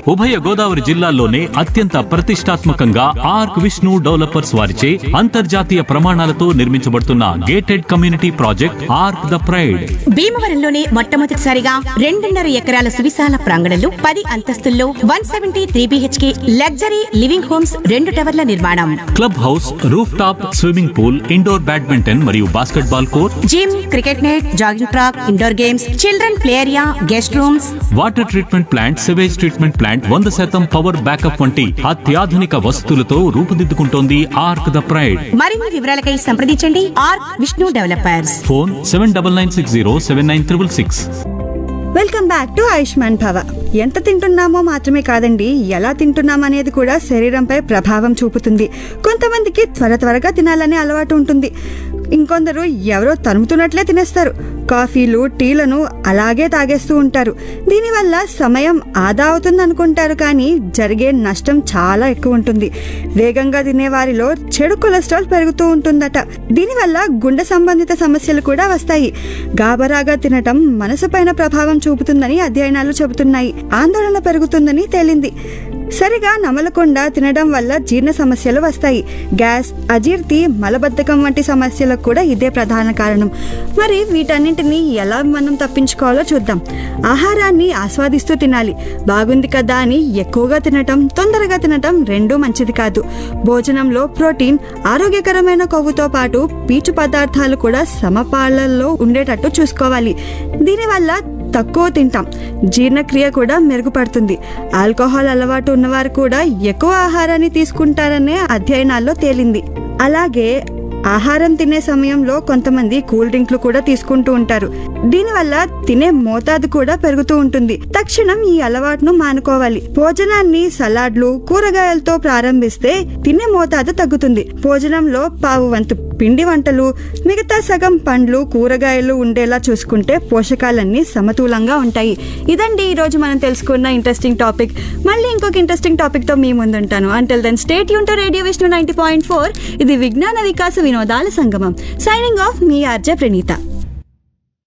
ఉభయ గోదావరి జిల్లాల్లోనే అత్యంత ప్రతిష్టాత్మకంగా ఆర్క్ విష్ణు డెవలపర్స్ వారిచే అంతర్జాతీయ ప్రమాణాలతో నిర్మించబడుతున్న gated community project arc the pride భీమవరంలోనే మొట్టమొదటిసారిగా రెండున్నర ఎకరాల సువిశాల ప్రాంగణంలో పది అంతస్తుల్లో one seventy three BHK luxury living homes రెండు టవర్ల నిర్మాణం club house roof top swimming pool indoor badminton మరియు basketball court gym cricket net jogging track indoor games children play area guest rooms water treatment plant sewage treatment plant వంద శాతం power backup వంటి అత్యాధునిక వసతులతో రూపుదిద్దుకుంటోంది arc the pride మరిన్ని వివరాలకై సంప్రదించండి R Vishnu developers phone seven double nine six zero seven nine triple six welcome back to Ayushman Bhava ఎంత తింటున్నామో మాత్రమే కాదండి ఎలా తింటున్నాం అనేది కూడా శరీరంపై ప్రభావం చూపుతుంది కొంతమందికి త్వర త్వరగా తినాలనే అలవాటు ఉంటుంది ఇంకొందరు ఎవరో తరుముతున్నట్లే తినేస్తారు కాఫీలు టీలను అలాగే తాగేస్తూ ఉంటారు దీనివల్ల సమయం ఆదా అవుతుంది అనుకుంటారు కానీ జరిగే నష్టం చాలా ఎక్కువ ఉంటుంది వేగంగా తినే వారిలో చెడు కొలెస్ట్రాల్ పెరుగుతూ ఉంటుందట దీనివల్ల గుండె సంబంధిత సమస్యలు కూడా వస్తాయి గాబరాగా తినటం మనసు పైన ప్రభావం చూపుతుందని అధ్యయనాలు చెబుతున్నాయి ఆందోళన పెరుగుతుందని తేలింది సరిగా నమలకుండా తినడం వల్ల జీర్ణ సమస్యలు వస్తాయి గ్యాస్ అజీర్తి మలబద్ధకం వంటి సమస్యలకు కూడా ఇదే ప్రధాన కారణం మరి వీటన్నింటినీ ఎలా మనం తప్పించుకోవాలో చూద్దాం ఆహారాన్ని ఆస్వాదిస్తూ తినాలి బాగుంది కదా అని ఎక్కువగా తినటం తొందరగా తినటం రెండూ మంచిది కాదు భోజనంలో ప్రోటీన్ ఆరోగ్యకరమైన కొవ్వుతో పాటు పీచు పదార్థాలు కూడా సమపాలల్లో ఉండేటట్టు చూసుకోవాలి దీనివల్ల తక్కువ తింటాం జీర్ణక్రియ కూడా మెరుగుపడుతుంది ఆల్కహాల్ అలవాటు ఉన్నవారు కూడా ఎక్కువ ఆహారాన్ని తీసుకుంటారనే అధ్యయనాల్లో తేలింది అలాగే ఆహారం తినే సమయంలో కొంతమంది కూల్ డ్రింక్లు కూడా తీసుకుంటూ ఉంటారు దీనివల్ల తినే మోతాదు కూడా పెరుగుతూ ఉంటుంది తక్షణం ఈ అలవాటును మానుకోవాలి భోజనాన్ని సలాడ్లు కూరగాయలతో ప్రారంభిస్తే తినే మోతాదు తగ్గుతుంది భోజనంలో పావు వంతు పిండి వంటలు మిగతా సగం పండ్లు కూరగాయలు ఉండేలా చూసుకుంటే పోషకాలన్నీ సమతూలంగా ఉంటాయి ఇదండి ఈ రోజు మనం తెలుసుకున్న ఇంట్రెస్టింగ్ టాపిక్ మళ్ళీ ఇంకొక ఇంట్రెస్టింగ్ టాపిక్ తో మీ ముందుంటాను అంటిల్ దెన్ స్టేట్ యూన్ to radio Vishnu ninety point four ఇది విజ్ఞాన వికాస వినోదాల సంగమం సైనింగ్ ఆఫ్ మీ ఆర్జే ప్రణీత